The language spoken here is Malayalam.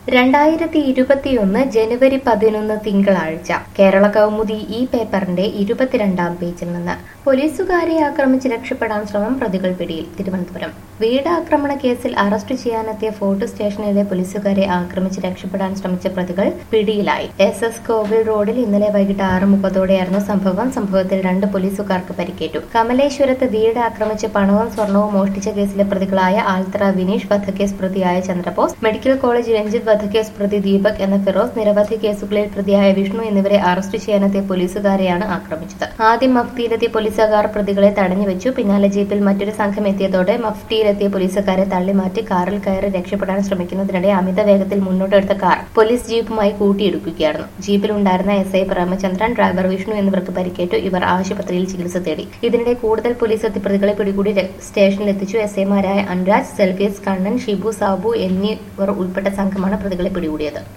രണ്ടായിരത്തി ഇരുപത്തിയൊന്ന് ജനുവരി പതിനൊന്ന് തിങ്കളാഴ്ച കേരള കൗമുദി ഈ പേപ്പറിന്റെ ഇരുപത്തിരണ്ടാം പേജിൽ നിന്ന് പോലീസുകാരെ ആക്രമിച്ച് രക്ഷപ്പെടാൻ ശ്രമം പ്രതികൾ പിടിയിൽ തിരുവനന്തപുരം വീട് ആക്രമണ കേസിൽ അറസ്റ്റ് ചെയ്യാനെത്തിയ ഫോർട്ട് സ്റ്റേഷനിലെ പോലീസുകാരെ ആക്രമിച്ച് രക്ഷപ്പെടാൻ ശ്രമിച്ച പ്രതികൾ പിടിയിലായി എസ് എസ് കോവിൽ റോഡിൽ ഇന്നലെ വൈകിട്ട് ആറ് മുപ്പതോടെയായിരുന്നു സംഭവം സംഭവത്തിൽ രണ്ട് പോലീസുകാർക്ക് പരിക്കേറ്റു കമലേശ്വരത്ത് വീട് ആക്രമിച്ച് പണവും സ്വർണവും മോഷ്ടിച്ച കേസിലെ പ്രതികളായ ആൽത്തറ വിനീഷ് വധക്കേസ് പ്രതിയായ ചന്ദ്രബോസ് മെഡിക്കൽ കോളേജ് രഞ്ജിത്ത് വധക്കേസ് പ്രതി ദീപക് എന്ന ഫിറോസ് നിരവധി കേസുകളിൽ പ്രതിയായ വിഷ്ണു എന്നിവരെ അറസ്റ്റ് ചെയ്യാനെത്തിയ പോലീസുകാരെയാണ് ആക്രമിച്ചത് ആദ്യം മഫ്തിയിലെത്തിയ പോലീസുകാർ പ്രതികളെ തടഞ്ഞുവെച്ചു പിന്നാലെ ജീപ്പിൽ മറ്റൊരു സംഘം എത്തിയതോടെ മഫ്തിയിലെത്തിയ പോലീസുകാരെ തള്ളിമാറ്റി കാറിൽ കയറി രക്ഷപ്പെടാൻ ശ്രമിക്കുന്നതിനിടെ അമിത വേഗത്തിൽ മുന്നോട്ടെടുത്ത കാർ പോലീസ് ജീപ്പുമായി കൂട്ടിയിടിക്കുകയായിരുന്നു ജീപ്പിലുണ്ടായിരുന്ന S I Premachandran driver Vishnu എന്നിവർക്ക് പരിക്കേറ്റു ഇവർ ആശുപത്രിയിൽ ചികിത്സ തേടി ഇതിനിടെ കൂടുതൽ പോലീസ് എത്തി പ്രതികളെ പിടികൂടി ര- സ്റ്റേഷനിലെത്തിച്ചു എസ് ഐമാരായ അനുരാജ് സെൽഫീസ് കണ്ണൻ ഷിബു സാബു എന്നിവർ ഉൾപ്പെട്ട സംഘമാണ് പ്രതികളെ പിടികൂടിയത്